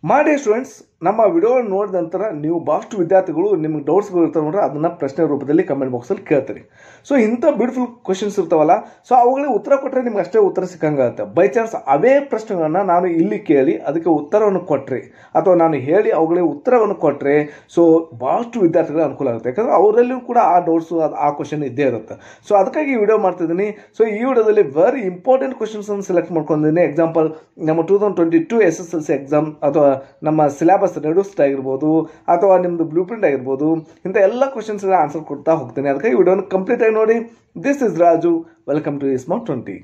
ಮಾಡಿ ಸ್ಟೂಡೆಂಟ್ಸ್ ನಮ್ಮ ವಿಡಿಯೋ ನೋಡಿದ ನಂತರ ನೀವು ಭಾಳಷ್ಟು ವಿದ್ಯಾರ್ಥಿಗಳು ನಿಮ್ಗೆ ಡೌಟ್ಸ್ಗಳು ಇರ್ತಾವೆ ನೋಡ್ರೆ ಅದನ್ನು ಪ್ರಶ್ನೆ ರೂಪದಲ್ಲಿ ಕಮೆಂಟ್ ಬಾಕ್ಸಲ್ಲಿ ಕೇಳ್ತೀರಿ ಸೊ ಇಂಥ ಬ್ಯೂಟಿಫುಲ್ ಕ್ವಶನ್ಸ್ ಇರ್ತಾವಲ್ಲ ಸೊ ಅವುಗಳಿಗೆ ಉತ್ತರ ಕೊಟ್ಟರೆ ನಿಮ್ಗೆ ಅಷ್ಟೇ ಉತ್ತರ ಸಿಕ್ಕಂಗಾಗುತ್ತೆ ಬೈ ಚಾನ್ಸ್ ಅವೇ ಪ್ರಶ್ನೆಗಳನ್ನ ನಾನು ಇಲ್ಲಿ ಕೇಳಿ ಅದಕ್ಕೆ ಉತ್ತರವನ್ನು ಕೊಟ್ಟರೆ ಅಥವಾ ನಾನು ಹೇಳಿ ಅವುಗಳಿಗೆ ಉತ್ತರವನ್ನು ಕೊಟ್ಟರೆ ಸೊ ಭಾಳಷ್ಟು ವಿದ್ಯಾರ್ಥಿಗಳಿಗೆ ಅನುಕೂಲ ಆಗುತ್ತೆ ಯಾಕಂದ್ರೆ ಅವರಲ್ಲಿಯೂ ಕೂಡ ಆ ಡೌಟ್ಸು ಆ ಕ್ವಶನ್ ಇದ್ದೇ ಇರುತ್ತೆ ಸೊ ಅದಕ್ಕಾಗಿ ಈ ವಿಡಿಯೋ ಮಾಡ್ತಿದ್ದೀನಿ ಸೊ ಈ ವಿಡಿಯೋದಲ್ಲಿ ವೆರಿ ಇಂಪಾರ್ಟೆಂಟ್ ಕ್ವಶನ್ಸ್ ಅನ್ನು ಸೆಲೆಕ್ಟ್ ಮಾಡ್ಕೊಂಡಿದ್ದೀನಿ ಎಕ್ಸಾಂಪಲ್ ನಮ್ಮ two thousand twenty two S S L C exam ಅಥವಾ ನಮ್ಮ ಸಿಲೆಬಸ್ ರೆಡ್ಯೂಸ್ಡ್ ಆಗಿರ್ಬೋದು ಅಥವಾ ನಿಮ್ಮದು ಬ್ಲೂ ಪ್ರಿಂಟ್ ಆಗಿರ್ಬೋದು ಇಂಥ ಎಲ್ಲ ಕ್ವಶನ್ಸ್ಗಳ ಆನ್ಸರ್ ಕೊಡ್ತಾ ಹೋಗ್ತೀನಿ ಅದಕ್ಕಾಗಿ ವಿಡಿಯೋನ ಕಂಪ್ಲೀಟ್ ಆಗಿ ನೋಡಿ this is Raju welcome to smart twenty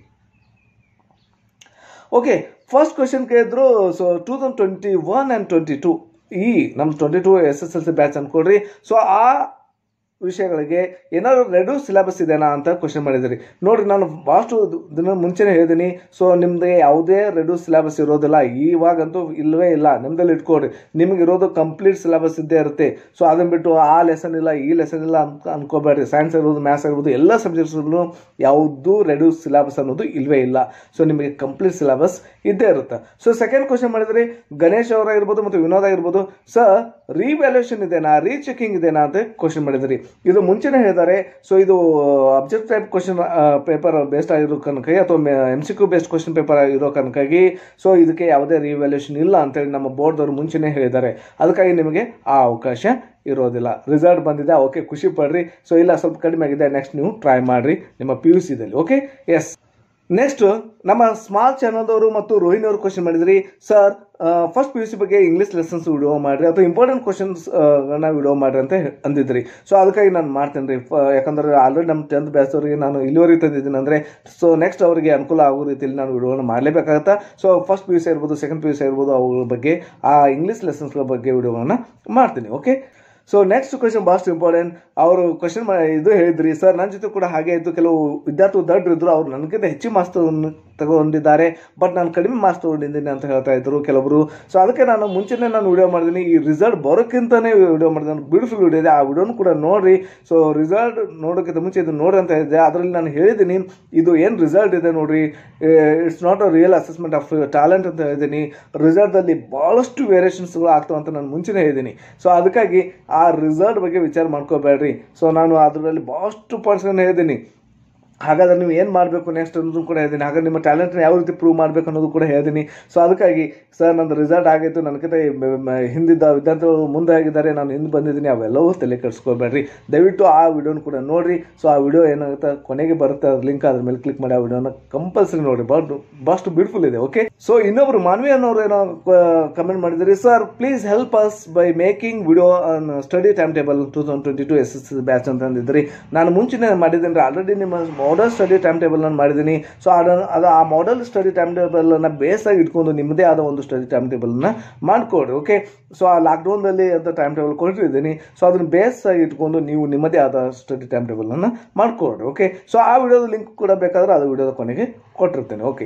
okay first question ಕೇಳಿದ್ರು so two thousand twenty one and twenty two ಈ ನಮ್ಮ twenty two S S L C batch ಅನ್ಕೊಡ್ರಿ ಸೊ ಆ ವಿಷಯಗಳಿಗೆ ಏನಾದ್ರು ರೆಡ್ಯೂ ಸಿಲೆಬಸ್ ಇದೆನಾ ಅಂತ ಕ್ವಶನ್ ಮಾಡಿದಿರಿ ನೋಡ್ರಿ ನಾನು ಭಾಳಷ್ಟು ದಿನ ಮುಂಚೆನೇ ಹೇಳಿದ್ದೀನಿ ಸೊ ನಿಮ್ದು ಯಾವುದೇ ರೆಡ್ಯೂ ಸಿಲೆಬಸ್ ಇರೋದಿಲ್ಲ ಇವಾಗಂತೂ ಇಲ್ಲವೇ ಇಲ್ಲ ನಿಮ್ದಲ್ಲಿ ಇಟ್ಕೊಡ್ರಿ ನಿಮ್ಗೆ ಇರೋದು ಕಂಪ್ಲೀಟ್ ಸಿಲೆಬಸ್ ಇದ್ದೇ ಇರುತ್ತೆ ಸೊ ಅದನ್ನ ಬಿಟ್ಟು ಆ ಲೆಸನ್ ಇಲ್ಲ ಈ ಲೆಸನ್ ಇಲ್ಲ ಅಂತ ಅನ್ಕೋಬೇಡ್ರಿ ಸೈನ್ಸ್ ಆಗಿರ್ಬೋದು ಮ್ಯಾಥ್ಸ್ ಆಗಿರ್ಬೋದು ಎಲ್ಲ ಸಬ್ಜೆಕ್ಟ್ಸ್ಗಳು ಯಾವುದೂ ರೆಡ್ಯೂ ಸಿಲೆಬಸ್ ಅನ್ನೋದು ಇಲ್ವೇ ಇಲ್ಲ ಸೊ ನಿಮಗೆ ಕಂಪ್ಲೀಟ್ ಸಿಲೆಬಸ್ ಇದ್ದೇ ಇರುತ್ತೆ ಸೊ ಸೆಕೆಂಡ್ ಕ್ವಶನ್ ಮಾಡಿದ್ರಿ ಗಣೇಶ್ ಅವರಾಗಿರ್ಬೋದು ಮತ್ತು ವಿನೋದ್ ಆಗಿರ್ಬೋದು ಸರ್ ರಿವ್ಯಾಲ್ಯೂಷನ್ ಇದೆನಾ ರೀಚೆಕಿಂಗ್ ಇದೆನಾ ಅಂತ ಕ್ವಶನ್ ಮಾಡಿದ್ರಿ ಇದು ಮುಂಚೆನೇ ಹೇಳಿದ್ದಾರೆ ಸೊ ಇದು object type question paper based ಆಗಿರೋ ಕನಕಾಗಿ ಅಥವಾ M C Q based question paper ಆಗಿರೋ ಕನಕಾಗಿ ಸೊ ಇದಕ್ಕೆ ಯಾವುದೇ ರಿವ್ಯಾಲ್ಯೂಷನ್ ಇಲ್ಲ ಅಂತೇಳಿ ನಮ್ಮ ಬೋರ್ಡ್ದವರು ಮುಂಚೆನೇ ಹೇಳಿದ್ದಾರೆ ಅದಕ್ಕಾಗಿ ನಿಮಗೆ ಆ ಅವಕಾಶ ಇರೋದಿಲ್ಲ ರಿಸಲ್ಟ್ ಬಂದಿದೆ ಓಕೆ ಖುಷಿ ಪಡ್ರಿ ಸೊ ಇಲ್ಲ ಸ್ವಲ್ಪ ಕಡಿಮೆ ಆಗಿದೆ ನೆಕ್ಸ್ಟ್ ನೀವು ಟ್ರೈ ಮಾಡಿರಿ ನಿಮ್ಮ ಪಿ ಯು ಸಿದಲ್ಲಿ ಓಕೆ ಎಸ್ ನೆಕ್ಸ್ಟ್ ನಮ್ಮ ಸ್ಮಾಲ್ ಚಾನಲ್ದವರು ಮತ್ತು ರೋಹಿಣಿ ಅವರು ಕ್ವಶನ್ ಮಾಡಿದ್ರಿ sir first P U C ಬಗ್ಗೆ ಇಂಗ್ಲೀಷ್ ಲೆಸನ್ಸ್ ವಿಡಿಯೋ ಮಾಡಿರಿ ಅಥವಾ ಇಂಪಾರ್ಟೆಂಟ್ ಕ್ವಶನ್ಸ್ ವಿಡಿಯೋ ಮಾಡಿರಿ ಅಂತ ಅಂದಿದ್ರಿ ಸೊ ಅದಕ್ಕಾಗಿ ನಾನು ಮಾಡ್ತೇನೆ ರೀ ಯಾಕಂದ್ರೆ ಆಲ್ರೆಡಿ ನಮ್ಮ ಟೆಂತ್ ಬ್ಯಾಚವ್ರಿಗೆ ನಾನು ಇಲ್ಲಿವರೆಗೆ ತಂದಿದ್ದೀನಿ ಅಂದರೆ ಸೊ ನೆಕ್ಸ್ಟ್ ಅವರಿಗೆ ಅನುಕೂಲ ಆಗೋ ರೀತಿಯಲ್ಲಿ ನಾನು ವಿಡಿಯೋನ ಮಾಡಲೇಬೇಕಾಗತ್ತಾ so first P U C ಇರ್ಬೋದು ಸೆಕೆಂಡ್ ಪಿ ಯು ಸಿ ಇರ್ಬೋದು ಅವುಗಳ ಬಗ್ಗೆ ಆ ಇಂಗ್ಲೀಷ್ ಲೆಸನ್ಸ್ಗಳ ಬಗ್ಗೆ ವಿಡಿಯೋಗಳನ್ನ ಮಾಡ್ತೀನಿ ಓಕೆ ಸೊ ನೆಕ್ಸ್ಟ್ ಕ್ವಶನ್ ಭಾಳಷ್ಟು ಇಂಪಾರ್ಟೆಂಟ್ ಅವರು ಕ್ವಶನ್ ಇದು ಹೇಳಿದ್ರಿ ಸರ್ ನನ್ನ ಜೊತೆ ಕೂಡ ಹಾಗೆ ಇತ್ತು ಕೆಲವು ವಿದ್ಯಾರ್ಥಿಗಳು ದಡ್ರು ಇದ್ರು ಅವ್ರು ನನಗಿಂತ ಹೆಚ್ಚಿನ ಮಾರ್ಕ್ಸ್ ತಗೊಂಡಿದ್ದಾರೆ ಬಟ್ ನಾನು ಕಡಿಮೆ ಮಾರ್ಕ್ಸ್ ತಗೊಂಡಿದ್ದೀನಿ ಅಂತ ಹೇಳ್ತಾ ಇದ್ರು ಕೆಲವರು ಸೊ ಅದಕ್ಕೆ ನಾನು ಮುಂಚೆನೇ ನಾನು ವಿಡಿಯೋ ಮಾಡಿದ್ದೀನಿ ಈ ರಿಸಲ್ಟ್ ಬರೋಕ್ಕಿಂತಲೇ ವಿಡಿಯೋ ಮಾಡಿದ್ದೀನಿ ಬ್ಯೂಟಿಫುಲ್ ವಿಡಿಯೋ ಇದೆ ಆ ವಿಡಿಯೋನು ಕೂಡ ನೋಡ್ರಿ ಸೊ ರಿಸಲ್ಟ್ ನೋಡೋಕ್ಕಿಂತ ಮುಂಚೆ ಇದು ನೋಡ್ರಿ ಅಂತ ಇದೆ ಅದರಲ್ಲಿ ನಾನು ಹೇಳಿದ್ದೀನಿ ಇದು ಏನು ರಿಸಲ್ಟ್ ಇದೆ ನೋಡ್ರಿ it's not a real assessment of talent ಅಂತ ಹೇಳಿದ್ದೀನಿ ರಿಸಲ್ಟಲ್ಲಿ ಭಾಳಷ್ಟು ವೇರಿಯೇಷನ್ಸ್ಗಳು ಆಗ್ತಾವೆ ಅಂತ ನಾನು ಮುಂಚೆನೇ ಹೇಳಿದ್ದೀನಿ ಸೊ ಅದಕ್ಕಾಗಿ ಆ ರಿಸಲ್ಟ್ ಬಗ್ಗೆ ವಿಚಾರ ಮಾಡ್ಕೋಬೇಡ್ರಿ ಸೊ ನಾನು ಅದರಲ್ಲಿ ಭಾಳಷ್ಟು ಪಾಯಿಂಟ್ಸ್ಗಳನ್ನ ಹೇಳಿದ್ದೀನಿ ಹಾಗಾದ್ರೆ ನೀವು ಏನು ಮಾಡಬೇಕು ನೆಕ್ಸ್ಟ್ ಅನ್ನೋದು ಕೂಡ ಹೇಳ್ತೀನಿ ಹಾಗಾದ್ರೆ ನಿಮ್ಮ ಟ್ಯಾಲೆಂಟ್ನ ಯಾವ ರೀತಿ ಪ್ರೂವ್ ಮಾಡಬೇಕು ಅನ್ನೋದು ಕೂಡ ಹೇಳ್ತೀನಿ ಸೊ ಅದಕ್ಕಾಗಿ ಸರ್ ನಂದು ರಿಸಲ್ಟ್ ಆಗಿತ್ತು ನನಗಿಂತ ಹಿಂದಿದ್ದ ವಿದ್ಯಾರ್ಥಿಗಳು ಮುಂದೆ ಆಗಿದ್ದಾರೆ ನಾನು ಹಿಂದೆ ಬಂದಿದ್ದೀನಿ ಅವೆಲ್ಲವೂ ತಲೆ ಕೆಡಿಸ್ಕೋಬೇಡ್ರಿ ದಯವಿಟ್ಟು ಆ ವಿಡಿಯೋನ ಕೂಡ ನೋಡಿರಿ ಸೊ ಆ ವಿಡಿಯೋ ಏನಾಗುತ್ತೆ ಕೊನೆಗೆ ಬರುತ್ತೆ ಅದ್ರ ಲಿಂಕ್ ಅದ್ರ ಮೇಲೆ ಕ್ಲಿಕ್ ಮಾಡಿ ಆ ವಿಡಿಯೋನ ಕಂಪಲ್ಸರಿ ನೋಡಿರಿ ಭಾಳ ಭಾಳಷ್ಟು ಬ್ಯೂಟಿಫುಲ್ ಇದೆ ಓಕೆ ಸೊ ಇನ್ನೊಬ್ರು ಮಾನ್ವಿ ಅನ್ನೋರು ಏನೋ ಕಮೆಂಟ್ ಮಾಡಿದ್ರಿ sir please help us by making video study time table two thousand twenty two S S batch ಅಂತ ಅಂದಿದ್ರಿ ನಾನು ಮುಂಚೆನೇ ಮಾಡಿದ್ದೀನಿ ರೀ ಆಲ್ರೆಡಿ ನಿಮ್ಮ ಮಾಡಲ್ ಸ್ಟಡಿ ಟೈಮ್ ಟೇಬಲ್ ನಾನು ಮಾಡಿದ್ದೀನಿ ಸೊ ಅದು ಆ ಮಾಡಲ್ ಸ್ಟಡಿ ಟೈಮ್ ಟೇಬಲನ್ನು ಬೇಸಾಗಿ ಇಟ್ಕೊಂಡು ನಿಮ್ಮದೇ ಆದ ಒಂದು ಸ್ಟಡಿ ಟೈಮ್ ಟೇಬಲ್ನ ಮಾಡಿಕೊಡ್ರಿ ಓಕೆ ಸೊ ಆ ಲಾಕ್ಡೌನ್ದಲ್ಲಿ ಅಂತ ಟೈಮ್ ಟೇಬಲ್ ಕೊಟ್ಟಿದ್ದೀನಿ ಸೊ ಅದನ್ನು ಬೇಸಾಗಿ ಇಟ್ಕೊಂಡು ನೀವು ನಿಮ್ಮದೇ ಆದ ಸ್ಟಡಿ ಟೈಮ್ ಟೇಬಲನ್ನು ಮಾಡಿಕೊಡ್ರಿ ಓಕೆ ಸೊ ಆ ವಿಡಿಯೋದ ಲಿಂಕ್ ಕೂಡ ಬೇಕಾದ್ರೆ ಅದು ವಿಡಿಯೋದ ಕೊನೆಗೆ ಕೊಟ್ಟಿರ್ತೇನೆ ಓಕೆ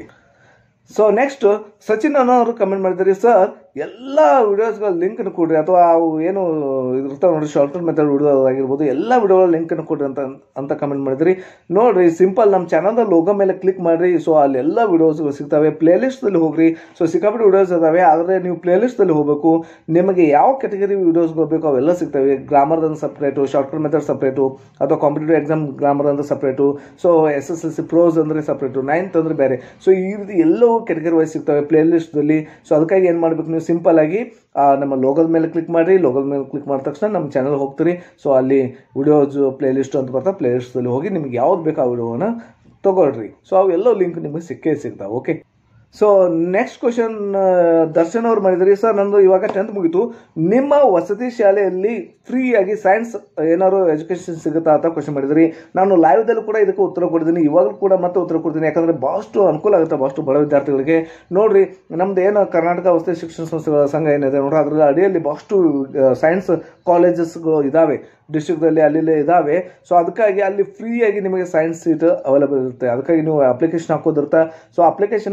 ಸೊ ನೆಕ್ಸ್ಟ್ ಸಚಿನ್ ಅನ್ನೋರು ಕಮೆಂಟ್ ಮಾಡಿದ್ರಿ ಸರ್ ಎಲ್ಲ ವಿಡಿಯೋಸ್ಗಳ ಲಿಂಕನ್ನು ಕೊಡ್ರಿ ಅಥವಾ ಅವು ಏನು ಇರ್ತಾವೆ ನೋಡ್ರಿ ಶಾರ್ಟ್ ಮೆಥಡ್ ವಿಡಿಯೋ ಆಗಿರ್ಬೋದು ಎಲ್ಲ ವಿಡಿಯೋಗಳ ಲಿಂಕನ್ನು ಕೊಡ್ರಿ ಅಂತ ಅಂತ ಕಮೆಂಟ್ ಮಾಡಿದ್ರಿ ನೋಡ್ರಿ ಸಿಂಪಲ್ ನಮ್ಮ ಚಾನಲ್ದ ಲೋಗೋ ಮೇಲೆ ಕ್ಲಿಕ್ ಮಾಡಿರಿ ಸೊ ಅಲ್ಲಿ ಎಲ್ಲ ವಿಡಿಯೋಸ್ ಸಿಗ್ತವೆ ಪ್ಲೇಲಿಸ್ಟಲ್ಲಿ ಹೋಗ್ರಿ ಸೊ ಸಿಕ್ಕಾಪಟ್ಟೆ ವಿಡಿಯೋಸ್ ಇದಾವೆ ಆದರೆ ನೀವು ಪ್ಲೇಲಿಸ್ಟಲ್ಲಿ ಹೋಗಬೇಕು ನಿಮಗೆ ಯಾವ ಕೆಟಗರಿ ವಿಡಿಯೋಸ್ಗಳು ಬೇಕು ಅವೆಲ್ಲ ಸಿಗ್ತವೆ ಗ್ರಾಮರ್ ಅಂತ ಸಪ್ರೇಟು ಶಾರ್ಟ್ ಮೆಥಡ್ ಸಪ್ರೇಟು ಅಥವಾ ಕಾಂಪಿಟೇಟಿವ್ ಎಕ್ಸಾಮ್ ಗ್ರಾಮರ್ ಅಂತ separate so S S L C prose ಅಂದರೆ ಸಪ್ರೇಟು ನೈನ್ತ್ ಅಂದರೆ ಬೇರೆ ಸೊ ಈ ರೀತಿ ಎಲ್ಲವೂ ಕೆಟಗರಿ ವೈಸ್ ಸಿಗ್ತವೆ ಪ್ಲೇ ಲಿಸ್ಟ್ದಲ್ಲಿ ಸೊ ಅದಕ್ಕಾಗಿ ಏನು ಮಾಡಬೇಕು ನೀವು ಸಿಂಪಲ್ ಆಗಿ ನಮ್ಮ ಲೋಗದ ಮೇಲೆ ಕ್ಲಿಕ್ ಮಾಡಿರಿ ಲೋಗದ ಮೇಲೆ ಕ್ಲಿಕ್ ಮಾಡಿದ ತಕ್ಷಣ ನಮ್ಮ ಚಾನಲ್ ಹೋಗ್ತೀರಿ ಸೊ ಅಲ್ಲಿ ವಿಡಿಯೋಸ್ ಪ್ಲೇ ಲಿಸ್ಟ್ ಅಂತ ಬರ್ತಾ ಪ್ಲೇ ಲಿಸ್ಟಲ್ಲಿ ಹೋಗಿ ನಿಮ್ಗೆ ಯಾವ್ದು ಬೇಕು ಆ ವಿಡಿಯೋನ ತೊಗೊಳ್ರಿ ಸೊ ಅವೆಲ್ಲೋ ಲಿಂಕ್ ನಿಮಗೆ ಸಿಕ್ಕೇ ಸಿಗ್ತಾವೆ okay so next question Darshan ಅವ್ರು ಮಾಡಿದ್ರಿ ಸರ್ ನಂದು ಇವಾಗ ಟೆಂತ್ ಮುಗೀತು ನಿಮ್ಮ ವಸತಿ ಶಾಲೆಯಲ್ಲಿ ಫ್ರೀಯಾಗಿ ಸೈನ್ಸ್ ಏನಾದ್ರು ಎಜುಕೇಶನ್ ಸಿಗುತ್ತಾ ಅಂತ ಕ್ವಶನ್ ಮಾಡಿದ್ರಿ ನಾನು ಲೈವ್ದಲ್ಲೂ ಕೂಡ ಇದಕ್ಕೆ ಉತ್ತರ ಕೊಟ್ಟಿದ್ದೀನಿ ಇವಾಗಲೂ ಕೂಡ ಮತ್ತೆ ಉತ್ತರ ಕೊಡ್ತೀನಿ ಯಾಕಂದರೆ ಭಾಳಷ್ಟು ಅನುಕೂಲ ಆಗುತ್ತೆ ಭಾಳಷ್ಟು ಬಡ ವಿದ್ಯಾರ್ಥಿಗಳಿಗೆ ನೋಡ್ರಿ ನಮ್ದು ಏನು ಕರ್ನಾಟಕ ವಸತಿ ಶಿಕ್ಷಣ ಸಂಸ್ಥೆಗಳ ಸಂಘ ಏನಿದೆ ನೋಡ್ರಿ ಅದರ ಅಡಿಯಲ್ಲಿ ಭಾಳಷ್ಟು ಸೈನ್ಸ್ ಕಾಲೇಜಸ್ಗಳು ಇದ್ದಾವೆ ಡಿಸ್ಟ್ರಿಕ್ಟಲ್ಲಿ ಅಲ್ಲಿ ಇದ್ದಾವೆ ಸೊ ಅದಕ್ಕಾಗಿ ಅಲ್ಲಿ ಫ್ರೀಯಾಗಿ ನಿಮಗೆ ಸೈನ್ಸ್ ಸೀಟ್ ಅವೈಲೇಬಲ್ ಇರುತ್ತೆ ಅದಕ್ಕಾಗಿ ನೀವು ಅಪ್ಲಿಕೇಶನ್ ಹಾಕೋದಿರ್ತಾ ಸೊ ಅಪ್ಲಿಕೇಶನ್ ಹಾಕೋ ಟೈಮ್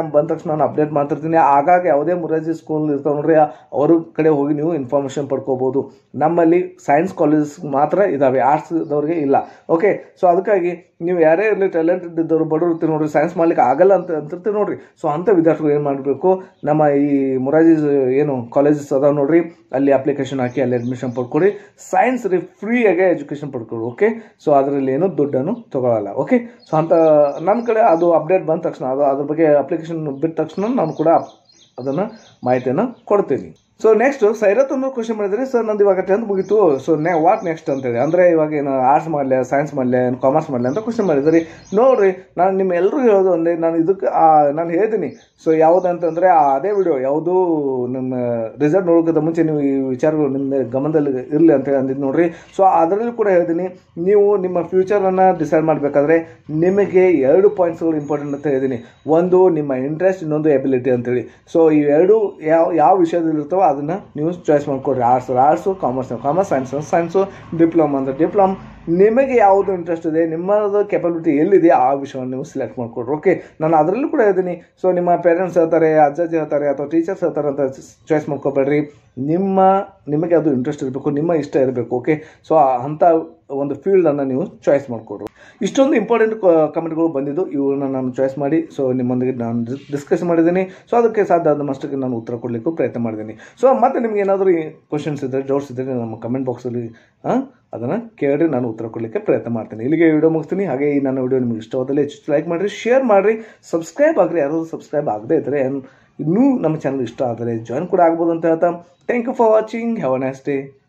ಟೈಮ್ ಬಂದ ತಕ್ಷಣ ನಾನು ಅಪ್ಡೇಟ್ ಮಾಡ್ತಿರ್ತೀನಿ ಆಗಾಗ ಯಾವುದೇ ಮುರಾರ್ಜಿ ಸ್ಕೂಲ್ ಇರ್ತಾವೆ ನೋಡ್ರಿ ಅವ್ರ ಕಡೆ ಹೋಗಿ ನೀವು ಇನ್ಫಾರ್ಮೇಷನ್ ಪಡ್ಕೋಬೋದು ನಮ್ಮಲ್ಲಿ ಸೈನ್ಸ್ ಕಾಲೇಜಸ್ ಮಾತ್ರ ಇದ್ದಾವೆ ಆರ್ಟ್ಸ್ದವ್ರಿಗೆ ಇಲ್ಲ ಓಕೆ ಸೊ ಅದಕ್ಕಾಗಿ ನೀವು ಯಾರೇ ಇರಲಿ ಟ್ಯಾಲೆಂಟೆಡ್ ಇದ್ದವರು ಬಡವರು ಇರ್ತೀರಿ ನೋಡ್ರಿ ಸೈನ್ಸ್ ಮಾಡ್ಲಿಕ್ಕೆ ಆಗಲ್ಲ ಅಂತ ಅಂತಿರ್ತೀವಿ ನೋಡ್ರಿ ಸೊ ಅಂಥ ವಿದ್ಯಾರ್ಥಿಗಳು ಏನು ಮಾಡಬೇಕು ನಮ್ಮ ಈ ಮುರಾರ್ಜಿ ಏನು ಕಾಲೇಜಸ್ ಅದಾವೆ ನೋಡ್ರಿ ಅಲ್ಲಿ ಅಪ್ಲಿಕೇಶನ್ ಹಾಕಿ ಅಲ್ಲಿ ಅಡ್ಮಿಷನ್ ಪಡ್ಕೊಡಿ ಸೈನ್ಸ್ ರೀ ಫ್ರೀಯಾಗೆ ಎಜುಕೇಷನ್ ಪಡ್ಕೊಡಿ ಓಕೆ ಸೊ ಅದರಲ್ಲಿ ಏನು ದುಡ್ಡನ್ನು ತಗೊಳ್ಳಲ್ಲ ಓಕೆ ಸೊ ಅಂತ ನನ್ನ ಕಡೆ ಅದು ಅಪ್ಡೇಟ್ ಬಂದ ತಕ್ಷಣ ಅದು ಅದ್ರ ಬಗ್ಗೆ ಅಪ್ಲಿಕೇಶನ್ ಬಿಟ್ಟ ತಕ್ಷಣ ನಾನು ಕೂಡ ಅದನ್ನು ಮಾಹಿತಿಯನ್ನು ಕೊಡ್ತೀನಿ ಸೊ ನೆಕ್ಸ್ಟ್ ಸೈರತ್ ಅನ್ನೋ ಕ್ವಶನ್ ಮಾಡಿದ್ರಿ ಸರ್ ನಂದು ಇವಾಗ ಟೆಂತ್ ಮುಗೀತು ಸೊ ನೆ ವಾಟ್ ನೆಕ್ಸ್ಟ್ ಅಂತೇಳಿ ಅಂದರೆ ಇವಾಗ ಏನು ಆರ್ಟ್ಸ್ ಮಾಡಲಿ ಸೈನ್ಸ್ ಮಾಡಲಿ ಏನು ಕಾಮರ್ಸ್ ಮಾಡಲಿ ಅಂತ ಕ್ವಶನ್ ಮಾಡಿದ್ರಿ ನೋಡ್ರಿ ನಾನು ನಿಮ್ಮ ಎಲ್ಲರಿಗೂ ಹೇಳೋದು ಅಂದರೆ ನಾನು ಇದಕ್ಕೆ ನಾನು ಹೇಳ್ತೀನಿ ಸೊ ಯಾವುದಂತಂದರೆ ಅದೇ ವಿಡಿಯೋ ಯಾವುದು ನಿಮ್ಮ ರಿಸಲ್ಟ್ ನೋಡೋಕ್ಕಿಂತ ಮುಂಚೆ ನೀವು ಈ ವಿಚಾರಗಳು ನಿಮ್ಮ ಗಮನದಲ್ಲಿ ಇರಲಿ ಅಂತ ಹೇಳಿ ಅಂದಿದ್ದು ನೋಡ್ರಿ ಸೊ ಅದರಲ್ಲಿ ಕೂಡ ಹೇಳ್ತೀನಿ ನೀವು ನಿಮ್ಮ ಫ್ಯೂಚರನ್ನು ಡಿಸೈಡ್ ಮಾಡಬೇಕಾದ್ರೆ ನಿಮಗೆ ಎರಡು ಪಾಯಿಂಟ್ಸ್ಗಳು ಇಂಪಾರ್ಟೆಂಟ್ ಅಂತ ಹೇಳಿದ್ದೀನಿ ಒಂದು ನಿಮ್ಮ ಇಂಟ್ರೆಸ್ಟ್ ಇನ್ನೊಂದು ಎಬಿಲಿಟಿ ಅಂತೇಳಿ ಸೊ ಈ ಎರಡು ಯಾವ ಯಾವ ವಿಷಯದಲ್ಲಿ ಇರ್ತಾವೋ ಅದನ್ನು ನೀವು ಚಾಯ್ಸ್ ಮಾಡ್ಕೊಡ್ರಿ arts arts commerce commerce science science diploma ಅಂದರೆ ಡಿಪ್ಲೊಮ್ ನಿಮಗೆ ಯಾವುದು ಇಂಟ್ರೆಸ್ಟ್ ಇದೆ ನಿಮ್ಮದು ಕೆಪಬಿಲಿಟಿ ಎಲ್ಲಿದೆ ಆ ವಿಷಯವನ್ನು ನೀವು ಸೆಲೆಕ್ಟ್ ಮಾಡ್ಕೊಡ್ರಿ ಓಕೆ ನಾನು ಅದರಲ್ಲೂ ಕೂಡ ಹೇಳ್ತೀನಿ ಸೊ ನಿಮ್ಮ ಪೇರೆಂಟ್ಸ್ ಹೇಳ್ತಾರೆ ಅಜ್ಜಾಜಿ ಹೇಳ್ತಾರೆ ಅಥವಾ ಟೀಚರ್ಸ್ ಹೇಳ್ತಾರೆ ಅಂತ ಚಾಯ್ಸ್ ಮಾಡ್ಕೋಬೇಡ್ರಿ ನಿಮ್ಮ ನಿಮಗೆ ಅದು ಇಂಟ್ರೆಸ್ಟ್ ಇರಬೇಕು ನಿಮ್ಮ ಇಷ್ಟ ಇರಬೇಕು ಓಕೆ ಸೊ ಅಂಥ ಒಂದು ಫೀಲ್ಡನ್ನು ನೀವು ಚಾಯ್ಸ್ ಮಾಡಿಕೊಡ್ರು ಇಷ್ಟೊಂದು ಇಂಪಾರ್ಟೆಂಟ್ ಕಮೆಂಟ್ಗಳು ಬಂದಿದ್ದು ಇವುಗಳನ್ನ ನಾನು ಚಾಯ್ಸ್ ಮಾಡಿ ಸೊ ನಿಮ್ಮೊಂದಿಗೆ ನಾನು ಡಿಸ್ಕಸ್ ಮಾಡಿದ್ದೀನಿ ಸೊ ಅದಕ್ಕೆ ಸಾಧ್ಯ ಆದ ಮಷ್ಟಕ್ಕೆ ನಾನು ಉತ್ತರ ಕೊಡಲಿಕ್ಕೂ ಪ್ರಯತ್ನ ಮಾಡಿದ್ದೀನಿ ಸೊ ಮತ್ತೆ ನಿಮ್ಗೆ ಏನಾದರೂ ಕ್ವಶನ್ಸ್ ಇದ್ದರೆ ಡೌಟ್ಸ್ ಇದ್ದರೆ ನಮ್ಮ ಕಮೆಂಟ್ ಬಾಕ್ಸಲ್ಲಿ ಅದನ್ನು ಕೇಳಿ ನಾನು ಉತ್ತರ ಕೊಡಲಿಕ್ಕೆ ಪ್ರಯತ್ನ ಮಾಡ್ತೀನಿ ಇಲ್ಲಿಗೆ ವಿಡಿಯೋ ಮುಗಿಸ್ತೀನಿ ಹಾಗೆ ಈ ನನ್ನ ವಿಡಿಯೋ ನಿಮಗೆ ಇಷ್ಟವಾದಲ್ಲಿ ಹೆಚ್ಚು ಲೈಕ್ ಮಾಡಿರಿ ಶೇರ್ ಮಾಡಿರಿ ಸಬ್ಸ್ಕ್ರೈಬ್ ಆಗಿರಿ ಯಾರು ಸಬ್ಸ್ಕ್ರೈಬ್ ಆಗದೇ ಇದ್ದರೆ ಇನ್ನೂ ನಮ್ಮ ಚಾನಲ್ ಇಷ್ಟ ಆದರೆ ಜಾಯ್ನ್ ಕೂಡ ಆಗ್ಬೋದು ಅಂತ ಹೇಳ್ತಾ thank you for watching have a nice day